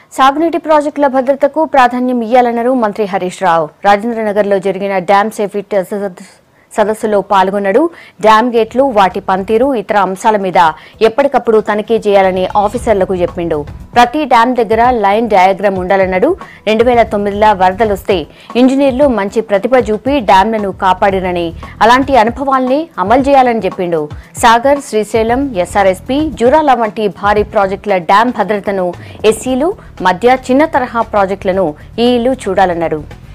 సాగునీటి ప్రాజెక్టుల భద్రతకు ప్రాధాన్యం ఇయ్యాలన్నారు మంత్రి హరీష్ రావు రాజేంద్రనగర్లో జరిగిన డ్యామ్ సేఫ్టీ సదస్సు- సదస్సులో పాల్గొన్నాడు డ్యామ్ గేట్లు వాటి పనితీరు ఇతర అంశాల మీద ఎప్పటికప్పుడు తనిఖీ చేయాలని ఆఫీసర్లకు చెప్పిండు ప్రతి డ్యామ్ దగ్గర లైన్ డయాగ్రామ్ ఉండాలన్నాడు రెండు వేల తొమ్మిదిలో వరదలొస్తే ఇంజనీర్లు మంచి ప్రతిభ చూపి డ్యాంలను కాపాడినని అలాంటి అనుభవాల్ని అమలు చేయాలని చెప్పిండు సాగర్ శ్రీశైలం ఎస్ఆర్ఎస్పీ జూరాల వంటి భారీ ప్రాజెక్టుల డ్యాం భద్రతను ఎస్సీలు మధ్య చిన్న తరహా ప్రాజెక్టులను ఈ ఇల్లు చూడాలన్నారు